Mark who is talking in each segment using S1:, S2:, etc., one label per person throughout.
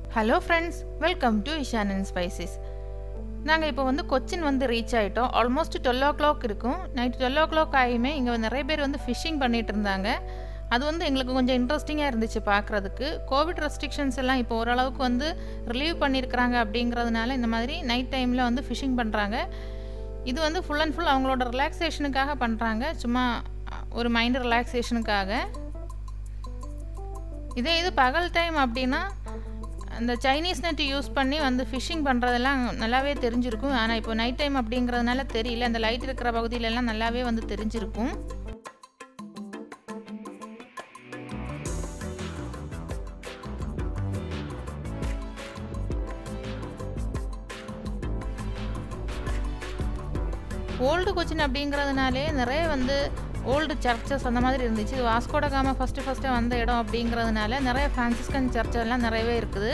S1: hello friends welcome to Ishan and spices நாங்கள் இப்போ வந்து கொச்சின் வந்து ரீச் ஆகிட்டோம் ஆல்மோஸ்ட் டுவெல் ஓ கிளாக் இருக்கும் நைட் டுவெல் ஓ கிளாக் ஆகியுமே இங்கே நிறைய பேர் வந்து ஃபிஷ்ஷிங் பண்ணிகிட்டு இருந்தாங்க அது வந்து எங்களுக்கு கொஞ்சம் இன்ட்ரெஸ்டிங்காக இருந்துச்சு பார்க்குறதுக்கு கோவிட் ரெஸ்ட்ரிக்ஷன்ஸ் எல்லாம் இப்போ ஓரளவுக்கு வந்து ரிலீவ் பண்ணியிருக்கிறாங்க அப்படிங்கிறதுனால இந்த மாதிரி நைட் டைமில் வந்து ஃபிஷ்ஷிங் பண்ணுறாங்க இது வந்து ஃபுல் அண்ட் ஃபுல் அவங்களோட ரிலாக்ஸேஷனுக்காக பண்ணுறாங்க சும்மா ஒரு மைண்ட் ரிலாக்ஸேஷனுக்காக இதே இது பகல் டைம் அப்படின்னா அந்த சைனீஸ் நெட் யூஸ் பண்ணி வந்து ஃபிஷ்ஷிங் பண்ணுறதெல்லாம் நல்லாவே தெரிஞ்சிருக்கும் ஆனால் இப்போ நைட் டைம் அப்படிங்கிறதுனால தெரியல அந்த லைட் இருக்கிற பகுதியிலலாம் நல்லாவே வந்து தெரிஞ்சிருக்கும் ஓல்டு கொச்சின் அப்படிங்கிறதுனாலே நிறைய வந்து ஓல்டு சர்ச்சஸ் அந்த மாதிரி இருந்துச்சு இது வாஸ்கோட காமா ஃபஸ்ட்டு ஃபஸ்ட்டு வந்த இடம் அப்படிங்கிறதுனால நிறைய ஃப்ரான்சிஸ்கன் சர்ச் எல்லாம் நிறையவே இருக்குது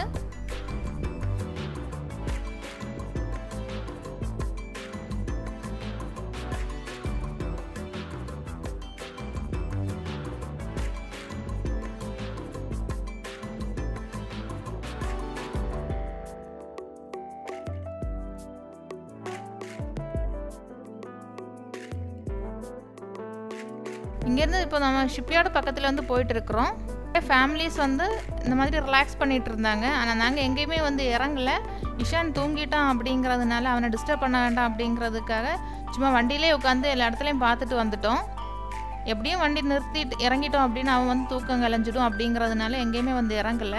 S1: இங்கேருந்து இப்போ நம்ம ஷிப்யார்டு பக்கத்தில் வந்து போயிட்டு இருக்கிறோம் ஃபேமிலிஸ் வந்து இந்த மாதிரி ரிலாக்ஸ் பண்ணிகிட்டு இருந்தாங்க ஆனால் நாங்கள் எங்கேயுமே வந்து இறங்கல இஷான் தூங்கிட்டான் அப்படிங்கிறதுனால அவனை டிஸ்டர்ப் பண்ண வேண்டாம் அப்படிங்கிறதுக்காக சும்மா வண்டியிலே உட்காந்து எல்லா இடத்துலையும் பார்த்துட்டு வந்துட்டோம் எப்படியும் வண்டி நிறுத்திட்டு இறங்கிட்டோம் அப்படின்னு அவன் வந்து தூக்கம் கலைஞ்சிடும் அப்படிங்கிறதுனால எங்கேயுமே வந்து இறங்கலை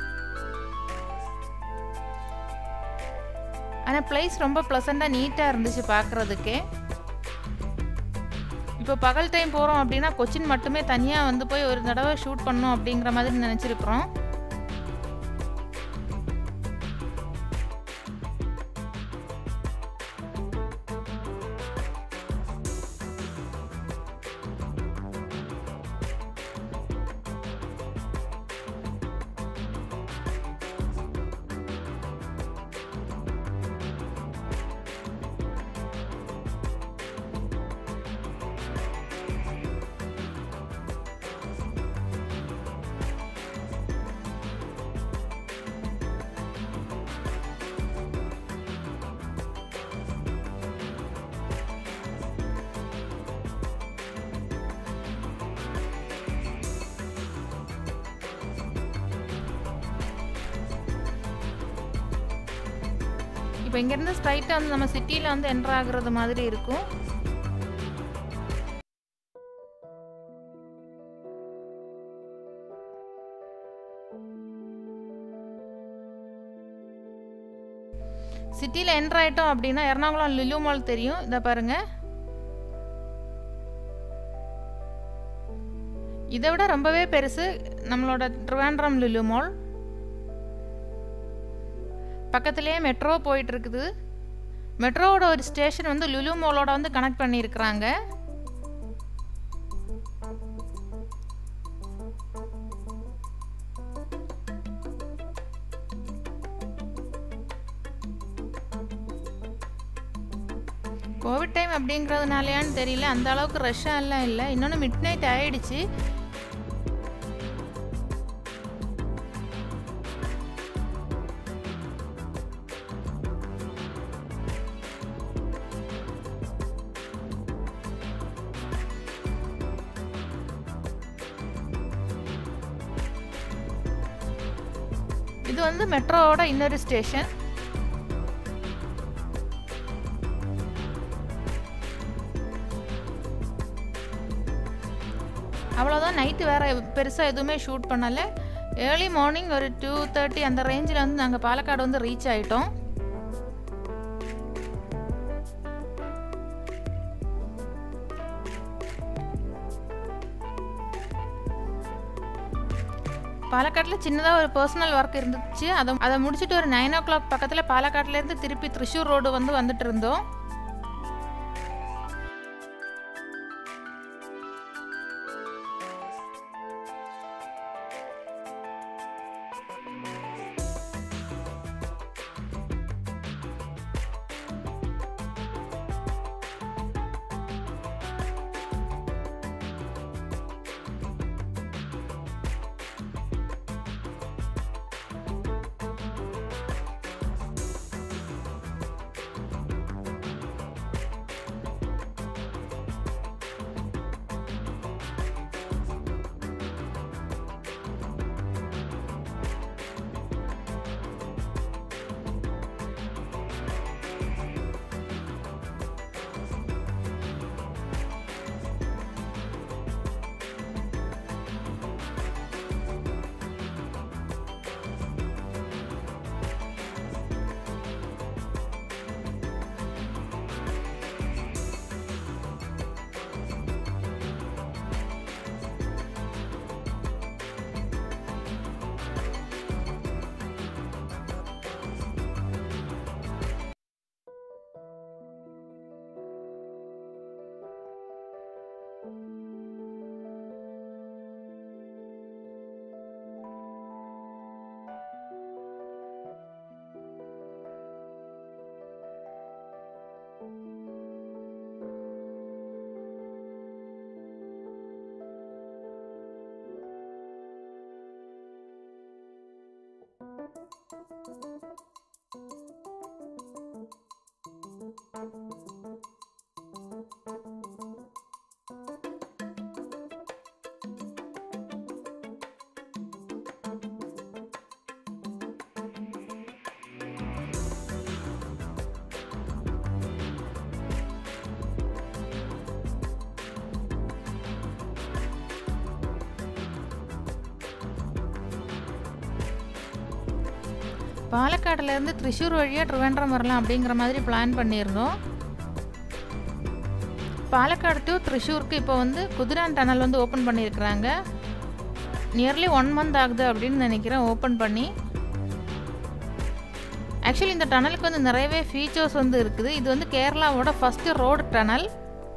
S1: ஆனால் பிளேஸ் ரொம்ப ப்ளசண்ட்டாக நீட்டாக இருந்துச்சு பார்க்குறதுக்கே இப்போ பகல் டைம் போகிறோம் அப்படின்னா கொச்சின் மட்டுமே தனியாக வந்து போய் ஒரு தடவை ஷூட் பண்ணோம் அப்படிங்கிற மாதிரி நினச்சிருக்கிறோம் இப்போ இங்கேருந்து ஸ்ட்ரைட்டாக வந்து நம்ம சிட்டியில் வந்து என்ட்ரு ஆகுறது மாதிரி இருக்கும் சிட்டியில் என்ட்ரு ஆகிட்டோம் அப்படின்னா எர்ணாகுளம் லுலு மால் தெரியும் இதை பாருங்க இதை விட ரொம்பவே பெருசு நம்மளோட ட்ரிவாண்ட்ரம் லுலு மால் பக்கத்துலேயே மெட்ரோ போயிட்டு இருக்குது மெட்ரோவோட ஒரு ஸ்டேஷன் வந்து லுலு மாலோட வந்து கனெக்ட் பண்ணியிருக்கிறாங்க கோவிட் டைம் அப்படிங்கிறதுனாலயான்னு தெரியல அந்த அளவுக்கு ரஷ்ஷாக எல்லாம் இல்லை இன்னொன்று மிட் நைட் ஆயிடுச்சு இது வந்து மெட்ரோவோட இன்னொரு ஸ்டேஷன் அவ்வளோதான் நைட்டு வேறு பெருசாக எதுவுமே ஷூட் பண்ணலை ஏர்லி மார்னிங் ஒரு டூ தேர்ட்டி அந்த ரேஞ்சில் வந்து நாங்கள் பாலக்காடு வந்து ரீச் ஆகிட்டோம் பாலக்காட்டில் சின்னதாக ஒரு பர்சனல் ஒர்க் இருந்துச்சு அதை அதை முடிச்சுட்டு ஒரு நைன் ஓ கிளாக் பக்கத்தில் பாலக்காட்டிலேருந்து திருப்பி த்ரிஷூர் ரோடு வந்து வந்துட்டு இருந்தோம் பாலக்காடுலேருந்து த்ரிஷூர் வழியாக ட்ரிவேண்ட்ரம் வரலாம் அப்படிங்கிற மாதிரி பிளான் பண்ணியிருந்தோம் பாலக்காடு டு த்ரிஷூருக்கு இப்போ வந்து குதிரான் டனல் வந்து ஓப்பன் பண்ணியிருக்கிறாங்க நியர்லி ஒன் மந்த் ஆகுது அப்படின்னு நினைக்கிறேன் ஓப்பன் பண்ணி ஆக்சுவலி இந்த டனலுக்கு வந்து நிறையவே ஃபீச்சர்ஸ் வந்து இருக்குது இது வந்து கேரளாவோட ஃபஸ்ட்டு ரோடு டனல்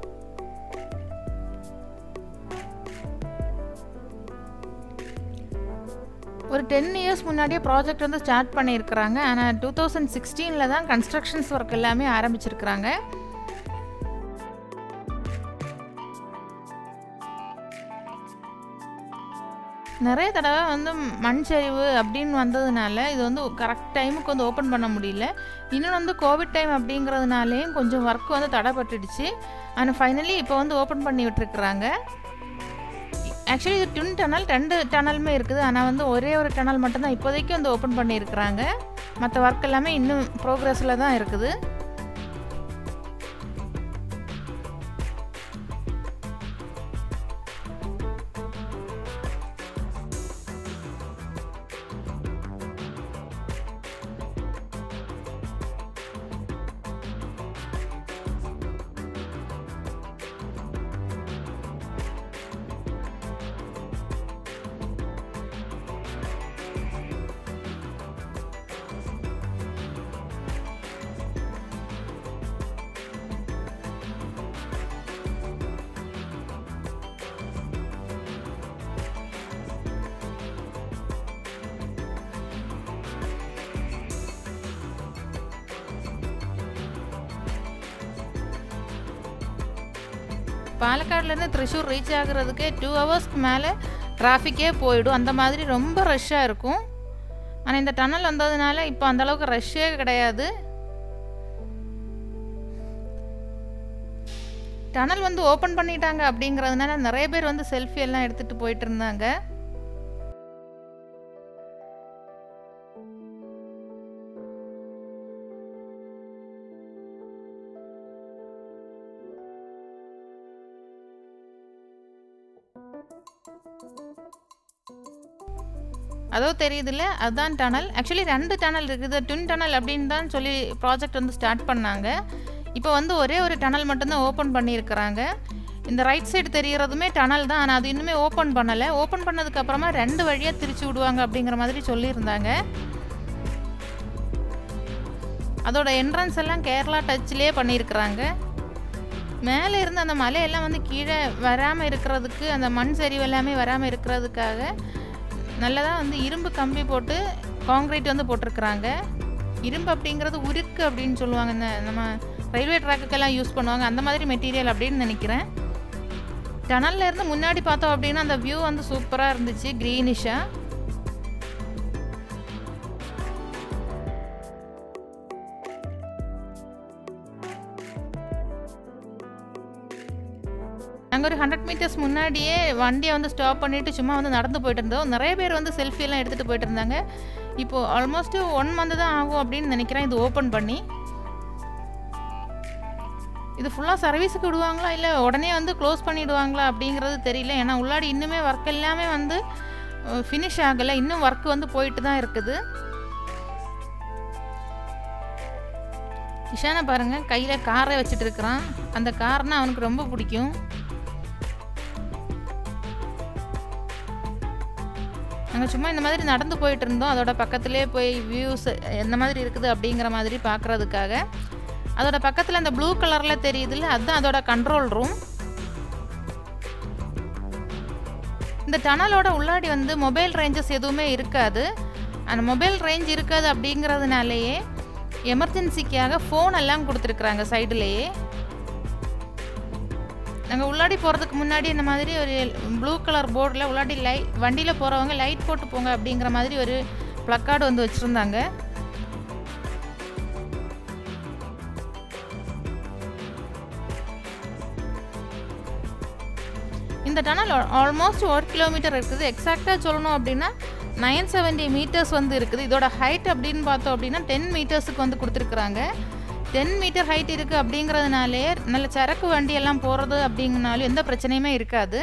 S1: ஒரு டென் இயர்ஸ் முன்னாடியே ப்ராஜெக்ட் வந்து ஸ்டார்ட் பண்ணியிருக்கிறாங்க ஆனால் டூ தௌசண்ட் சிக்ஸ்டீனில் தான் கன்ஸ்ட்ரக்ஷன்ஸ் ஒர்க் எல்லாமே ஆரம்பிச்சிருக்கிறாங்க நிறைய தடவை வந்து மண் சரிவு அப்படின்னு வந்ததுனால இது வந்து கரெக்ட் டைமுக்கு வந்து ஓப்பன் பண்ண முடியல இன்னொன்று வந்து கோவிட் டைம் அப்படிங்கிறதுனாலேயும் கொஞ்சம் ஒர்க் வந்து தடைப்பட்டுடுச்சு ஆனால் ஃபைனலி இப்போ வந்து ஓப்பன் பண்ணி விட்டுருக்குறாங்க ஆக்சுவலி இது ட்வின் டனல் ரெண்டு டனலுமே இருக்குது ஆனால் வந்து ஒரே ஒரு டனல் மட்டும்தான் இப்போதைக்கு வந்து ஓப்பன் பண்ணியிருக்கிறாங்க மற்ற ஒர்க் எல்லாமே இன்னும் ப்ரோக்ரஸில் தான் இருக்குது பாலக்காடுலேருந்து த்ரிஷூர் ரீச் ஆகுறதுக்கே டூ ஹவர்ஸ்க்கு மேலே டிராஃபிக்கே போயிடும் அந்த மாதிரி ரொம்ப ரஷ்ஷாக இருக்கும் ஆனால் இந்த டனல் வந்ததுனால இப்போ அந்தளவுக்கு ரஷ்ஷே கிடையாது டனல் வந்து ஓப்பன் பண்ணிட்டாங்க அப்படிங்கிறதுனால நிறைய பேர் வந்து செல்ஃபி எல்லாம் எடுத்துகிட்டு போயிட்டு இருந்தாங்க அதோ தெரியுதுல்ல அதுதான் டனல் ஆக்சுவலி ரெண்டு டனல் இருக்குது ட்வின் டனல் அப்படின்னு தான் சொல்லி ப்ராஜெக்ட் வந்து ஸ்டார்ட் பண்ணாங்க இப்போ வந்து ஒரே ஒரு டனல் மட்டும்தான் ஓப்பன் பண்ணியிருக்கிறாங்க இந்த ரைட் சைடு தெரிகிறதுமே டனல் தான் ஆனால் அது இன்னுமே ஓப்பன் பண்ணலை ஓப்பன் பண்ணதுக்கப்புறமா ரெண்டு வழியாக திரிச்சு விடுவாங்க அப்படிங்கிற மாதிரி சொல்லியிருந்தாங்க அதோட என்ட்ரன்ஸ் எல்லாம் கேரளா டச்சிலே பண்ணியிருக்கிறாங்க மேலே இருந்து அந்த மலையெல்லாம் வந்து கீழே வராமல் இருக்கிறதுக்கு அந்த மண் சரிவு எல்லாமே வராமல் இருக்கிறதுக்காக நல்லதாக வந்து இரும்பு கம்பி போட்டு காங்க்ரீட் வந்து போட்டிருக்கிறாங்க இரும்பு அப்படிங்கிறது உருக்கு அப்படின்னு சொல்லுவாங்க இந்த நம்ம ரயில்வே ட்ராக்குக்கெல்லாம் யூஸ் பண்ணுவாங்க அந்த மாதிரி மெட்டீரியல் அப்படின்னு நினைக்கிறேன் டனல்ல இருந்து முன்னாடி பார்த்தோம் அப்படின்னா அந்த வியூ வந்து சூப்பராக இருந்துச்சு க்ரீனிஷாக நாங்கள் ஒரு ஹண்ட்ரட் மீட்டர்ஸ் முன்னாடியே வண்டியை வந்து ஸ்டாப் பண்ணிவிட்டு சும்மா வந்து நடந்து போயிட்டு இருந்தோம் நிறைய பேர் வந்து செல்ஃபி எல்லாம் எடுத்துகிட்டு போயிட்டு இருந்தாங்க இப்போது ஆல்மோஸ்ட்டு ஒன் மந்த் தான் ஆகும் அப்படின்னு நினைக்கிறேன் இது ஓப்பன் பண்ணி இது ஃபுல்லாக சர்வீஸுக்கு விடுவாங்களா இல்லை உடனே வந்து க்ளோஸ் பண்ணிவிடுவாங்களா அப்படிங்கிறது தெரியல ஏன்னா உள்ளாடி இன்னுமே ஒர்க் எல்லாமே வந்து ஃபினிஷ் ஆகலை இன்னும் ஒர்க் வந்து போயிட்டு தான் இருக்குது இஷானை பாருங்கள் கையில் காரை வச்சுட்டு இருக்கிறான் அந்த கார்னா அவனுக்கு ரொம்ப பிடிக்கும் நாங்கள் சும்மா இந்த மாதிரி நடந்து போயிட்டு இருந்தோம் அதோட பக்கத்துலேயே போய் வியூஸ் எந்த மாதிரி இருக்குது அப்படிங்கிற மாதிரி பார்க்குறதுக்காக அதோட பக்கத்தில் அந்த ப்ளூ கலரில் தெரியுதுல்ல அதுதான் அதோட கண்ட்ரோல் ரூம் இந்த டனலோட உள்ளாடி வந்து மொபைல் ரேஞ்சஸ் எதுவுமே இருக்காது அந்த மொபைல் ரேஞ்ச் இருக்காது அப்படிங்கிறதுனாலேயே எமர்ஜென்சிக்காக ஃபோன் எல்லாம் கொடுத்துருக்குறாங்க சைடுலேயே நாங்கள் உள்ளாடி போகிறதுக்கு முன்னாடி இந்த மாதிரி ஒரு ப்ளூ கலர் போர்டில் உள்ளாடி லைட் வண்டியில் போகிறவங்க லைட் போட்டு போங்க அப்படிங்கிற மாதிரி ஒரு ப்ளக்கார்டு வந்து வச்சுருந்தாங்க இந்த டனல் ஆல்மோஸ்ட் ஒரு கிலோமீட்டர் இருக்குது எக்ஸாக்டாக சொல்லணும் அப்படின்னா நைன் செவன்ட்டி மீட்டர்ஸ் வந்து இருக்குது இதோட ஹைட் அப்படின்னு பார்த்தோம் அப்படின்னா டென் மீட்டர்ஸுக்கு வந்து கொடுத்துருக்குறாங்க டென் மீட்டர் ஹைட் இருக்குது அப்படிங்கிறதுனாலே நல்ல சரக்கு வண்டி எல்லாம் போகிறது அப்படிங்கனாலும் எந்த பிரச்சனையுமே இருக்காது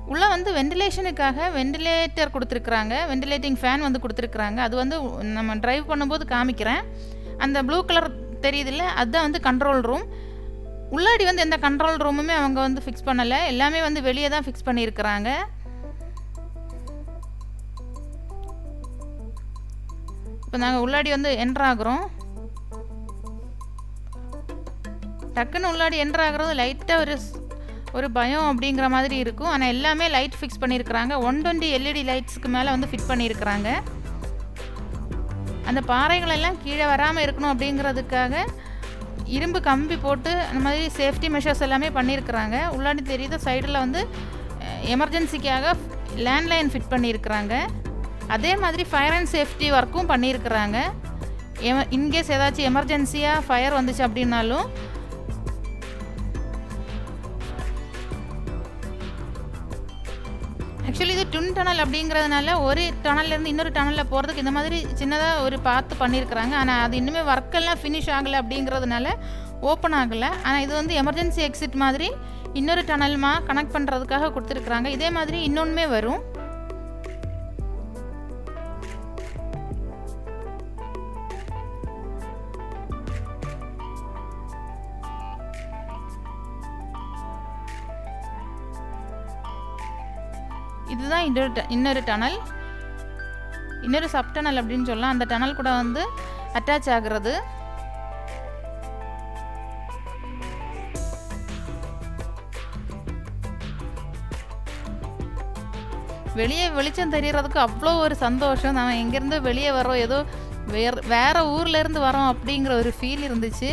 S1: உள்ளே வந்து வெண்டிலேஷனுக்காக வெண்டிலேட்டர் கொடுத்துருக்குறாங்க வெண்டிலேட்டிங் ஃபேன் வந்து கொடுத்துருக்குறாங்க அது வந்து நம்ம ட்ரைவ் பண்ணும்போது காமிக்கிறேன் அந்த ப்ளூ கலர் தெரியுதுல்ல அதுதான் வந்து கண்ட்ரோல் ரூம் உள்ளாடி வந்து எந்த கண்ட்ரோல் ரூமுமே அவங்க வந்து ஃபிக்ஸ் பண்ணலை எல்லாமே வந்து வெளியே தான் ஃபிக்ஸ் பண்ணியிருக்கிறாங்க இப்போ நாங்கள் உள்ளாடி வந்து என்ட்ரு ஆகுறோம் டக்குன்னு உள்ளாடி என்ட்ரு ஆகுறது லைட்டாக ஒரு ஒரு பயம் அப்படிங்கிற மாதிரி இருக்கும் ஆனால் எல்லாமே லைட் ஃபிக்ஸ் பண்ணியிருக்கிறாங்க ஒன் டுவெண்ட்டி எல்இடி லைட்ஸ்க்கு மேலே வந்து ஃபிட் பண்ணியிருக்கிறாங்க அந்த பாறைகள் எல்லாம் கீழே வராமல் இருக்கணும் அப்படிங்கிறதுக்காக இரும்பு கம்பி போட்டு அந்த மாதிரி சேஃப்டி மெஷர்ஸ் எல்லாமே பண்ணியிருக்கிறாங்க உள்ளாடி தெரியுது சைடில் வந்து எமர்ஜென்சிக்காக லேண்ட்லைன் ஃபிட் பண்ணியிருக்கிறாங்க அதே மாதிரி ஃபயர் அண்ட் சேஃப்டி ஒர்க்கும் பண்ணியிருக்கிறாங்க எம இன்கேஸ் ஏதாச்சும் எமர்ஜென்சியாக ஃபயர் வந்துச்சு அப்படின்னாலும் ஆக்சுவலி இது டுன் டனல் அப்படிங்கிறதுனால ஒரு டனல்லேருந்து இன்னொரு டனலில் போகிறதுக்கு இந்த மாதிரி சின்னதாக ஒரு பார்த்து பண்ணியிருக்கிறாங்க ஆனால் அது இன்னுமே ஒர்க்கெல்லாம் ஃபினிஷ் ஆகலை அப்படிங்கிறதுனால ஓப்பன் ஆகலை ஆனால் இது வந்து எமர்ஜென்சி எக்ஸிட் மாதிரி இன்னொரு டனல்மா கனெக்ட் பண்ணுறதுக்காக கொடுத்துருக்குறாங்க இதே மாதிரி இன்னொன்றுமே வரும் இதுதான் இன்னொரு ட- இன்னொரு டனல் இன்னொரு சப் டனல் அப்படின்னு சொல்லலாம் அந்த டனல் கூட வந்து அட்டாச் ஆகுறது வெளியே வெளிச்சம் தெரியறதுக்கு அவ்வளோ ஒரு சந்தோஷம் நம்ம எங்கேருந்து வெளியே வரோம் ஏதோ வேற வேற ஊர்ல இருந்து வரோம் அப்படிங்கிற ஒரு ஃபீல் இருந்துச்சு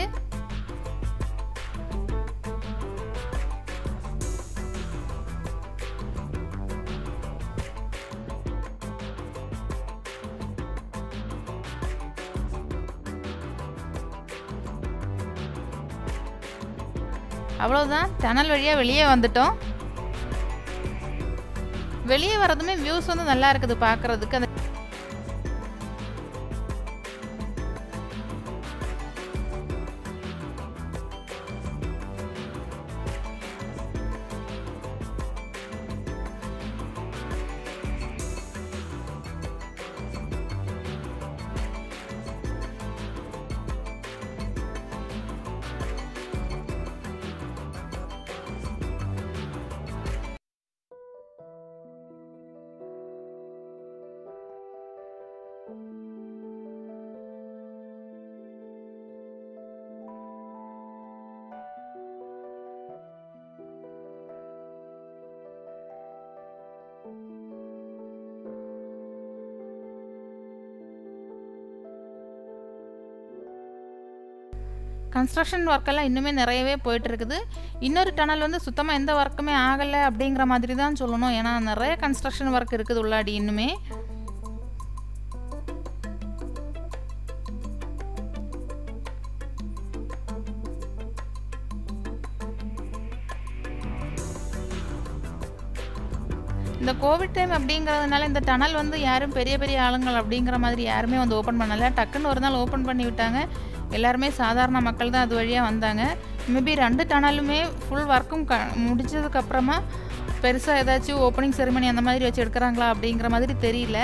S1: அவ்வளோதான் டனல் வழியாக வெளியே வந்துட்டோம் வெளியே வரதுமே வியூஸ் வந்து நல்லா இருக்குது பார்க்கறதுக்கு அந்த கன்ஸ்ட்ரக்ஷன் ஒர்க்கெல்லாம் இன்னுமே நிறையவே போயிட்டு இருக்குது இன்னொரு டனல் வந்து சுத்தமாக எந்த ஒர்க்குமே ஆகலை அப்படிங்கிற மாதிரி தான் சொல்லணும் ஏன்னா நிறைய கன்ஸ்ட்ரக்ஷன் ஒர்க் இருக்குது உள்ளாடி இன்னுமே இந்த கோவிட் டைம் அப்படிங்கிறதுனால இந்த டனல் வந்து யாரும் பெரிய பெரிய ஆளுங்கள் அப்படிங்கிற மாதிரி யாருமே வந்து ஓப்பன் பண்ணலை டக்குன்னு ஒரு நாள் ஓப்பன் பண்ணி விட்டாங்க எல்லாருமே சாதாரண மக்கள் தான் அது வழியாக வந்தாங்க மேபி ரெண்டு டனலுமே ஃபுல் ஒர்க்கும் க முடிச்சதுக்கப்புறமா பெருசாக ஏதாச்சும் ஓப்பனிங் செரிமனி அந்த மாதிரி வச்சு எடுக்கிறாங்களா அப்படிங்கிற மாதிரி தெரியல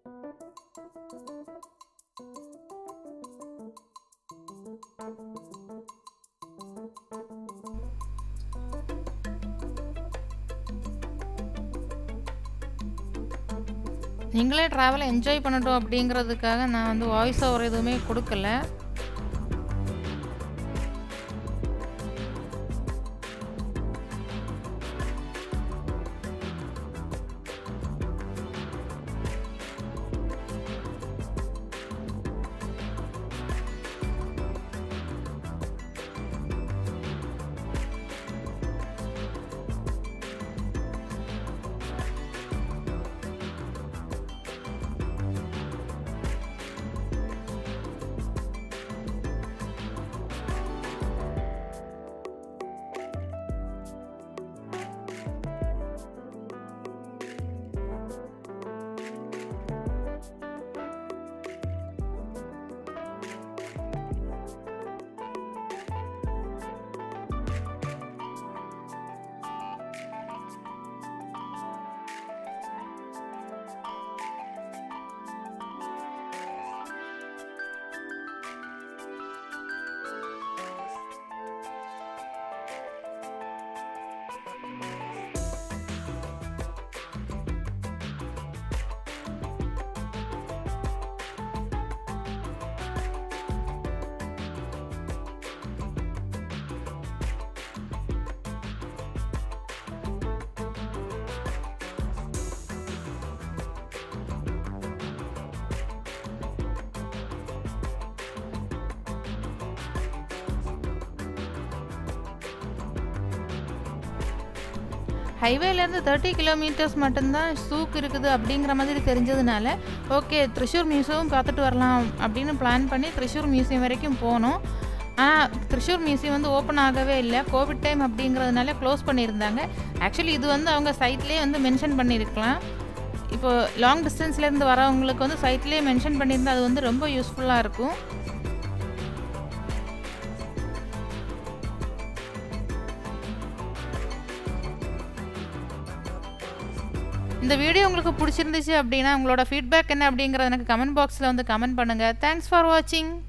S1: நீங்களே ட்ராவலை என்ஜாய் பண்ணட்டும் அப்படிங்கிறதுக்காக நான் வந்து வாய்ஸ் ஓவர் எதுவுமே கொடுக்கல ஹைவேலேருந்து தேர்ட்டி கிலோமீட்டர்ஸ் மட்டும்தான் சூக் இருக்குது அப்படிங்கிற மாதிரி தெரிஞ்சதுனால ஓகே த்ரிஷூர் மியூசியம் பார்த்துட்டு வரலாம் அப்படின்னு பிளான் பண்ணி த்ரிஷூர் மியூசியம் வரைக்கும் போனோம் ஆனால் த்ரிஷூர் மியூசியம் வந்து ஓப்பன் ஆகவே இல்லை கோவிட் டைம் அப்படிங்கிறதுனால க்ளோஸ் பண்ணியிருந்தாங்க ஆக்சுவலி இது வந்து அவங்க சைட்லேயே வந்து மென்ஷன் பண்ணியிருக்கலாம் இப்போ லாங் டிஸ்டன்ஸ்லேருந்து வரவங்களுக்கு வந்து சைட்லேயே மென்ஷன் பண்ணியிருந்தா அது வந்து ரொம்ப யூஸ்ஃபுல்லாக இருக்கும் இந்த வீடியோ உங்களுக்கு பிடிச்சிருந்துச்சு அப்படின்னா உங்களோட ஃபீட்பேக் என்ன அப்படிங்கிறத எனக்கு கமெண்ட் பாக்ஸில் வந்து கமெண்ட் பண்ணுங்கள் தேங்க்ஸ் ஃபார் வாட்சிங்